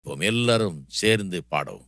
இப்போ எல்லாரும் சேர்ந்து பாடவும்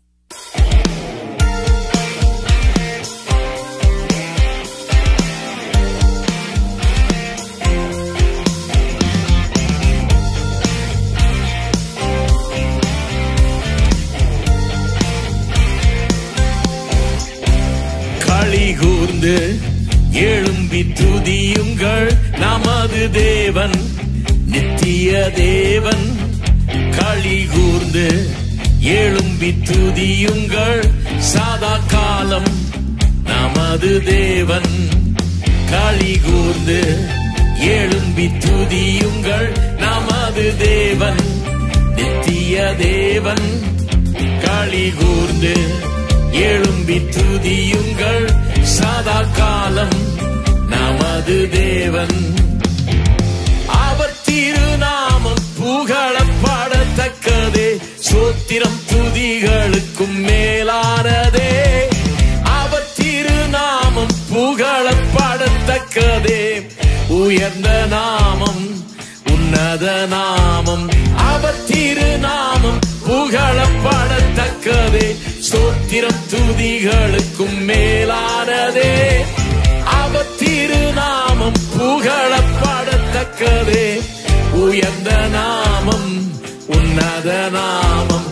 களி கூர்ந்து எழும்பி துதியுங்கள் நமது தேவன் நித்திய தேவன் களி கூர்ந்து எழும்பி துதியுங்கள் சதா காலம் நமது தேவன் களி கூர்ந்து எழும்பி துதியுங்கள் நமது தேவன் நித்திய தேவன் களி கூர்ந்து எழும்பி துதியுங்கள் சதா காலம் நமது தேவன் அவர் திருநாமம் புகழப்படத்தக்கதே சோத்திரம் துதிகளுக்கும் மேலானதே அவர் திருநாமம் புகழப்படத்தக்கதே உயர்ந்த நாமம் உன்னத நாமம் அவர் திருநாமம் புகழப்படத்தக்கதே சோத்திரம் துதிகளுக்கும் மேலானதே அவர் திருநாமம் புகழப்படத்தக்கதே உயர்ந்த நாமம் உன்னத நாமம்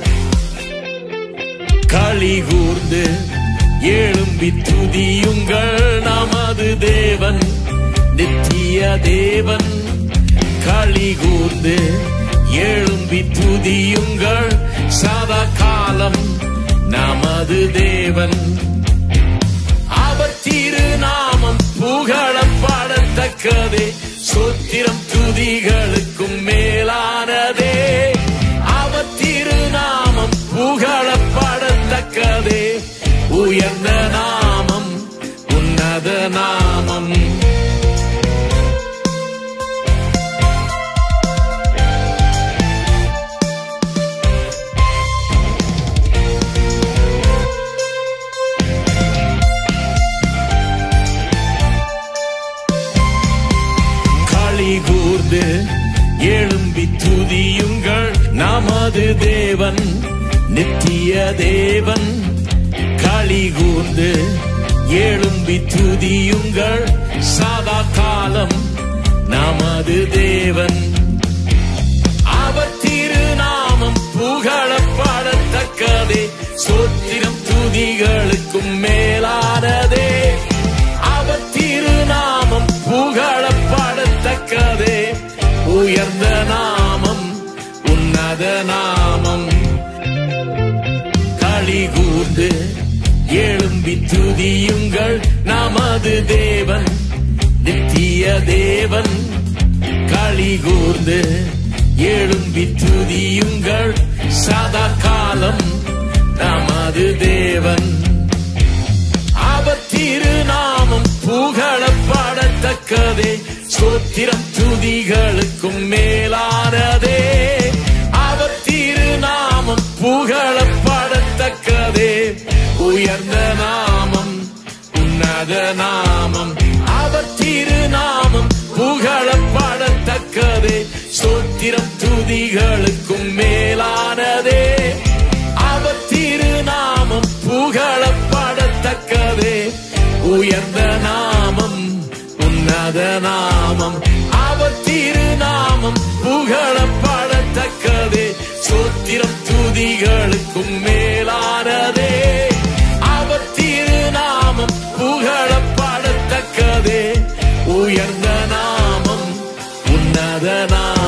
களி கூர்ந்து எழும்பி துதியுங்கள் நமது தேவன் நித்திய தேவன் களி கூர்ந்து எழும்பி துதியுங்கள் சதா காலம் நமது தேவன் அவர் திருநாமம் புகழப்படத்தக்கதே சொத்திரம் துதிகளுக்கும் மேலானதே அவர் திருநாமம் புகழப்படத்தக்கதே உயர்ந்த நாமம் உன்னத நாமம் களி கூர்ந்து எழும்பி துதியுங்கள் நமது தேவன் நித்திய தேவன் களி கூர்ந்து எழும்பி துதியுங்கள் சதா காலம் நமது தேவன் அவர் திருநாமம் புகழப்படத்தக்கதே சோத்திரம் துதிகளுக்கும் மேலானதே அவர் திருநாமம் புகழப்படத்தக்கதே உயர்ந்த நாமம் உன்னத நாமம் களி கூர்ந்து எழும்பி துதியுங்கள் நமது தேவன் நித்திய தேவன் களி கூர்ந்து எழும்பி துதியுங்கள் சதா காலம் நமது தேவன் அவர் திருநாமம் புகழப்படத்தக்கதே சோத்திரம் துதிகளுக்கும் மேலானதே அவர் திருநாமம் புகழப்படத்தக்கதே உயர்ந்த நாமம் உன்னத நாமம் அவர் திருநாமம் புகழப்படத்தக்கதே சோத்திரம் துதிகளுக்கும் மேலானதே அவர் திருநாமம் புகழப்படத்தக்கதே உயர்ந்த நாமம் உன்னத நாமம் அவர் திருநாமம் புகழப்படத்தக்கதே சோத்திரம் துதிகளுக்கும் மேலானதே அவர் திருநாமம் புகழப்படத்தக்கதே உயர்ந்த நாமம் உன்னத நாமம்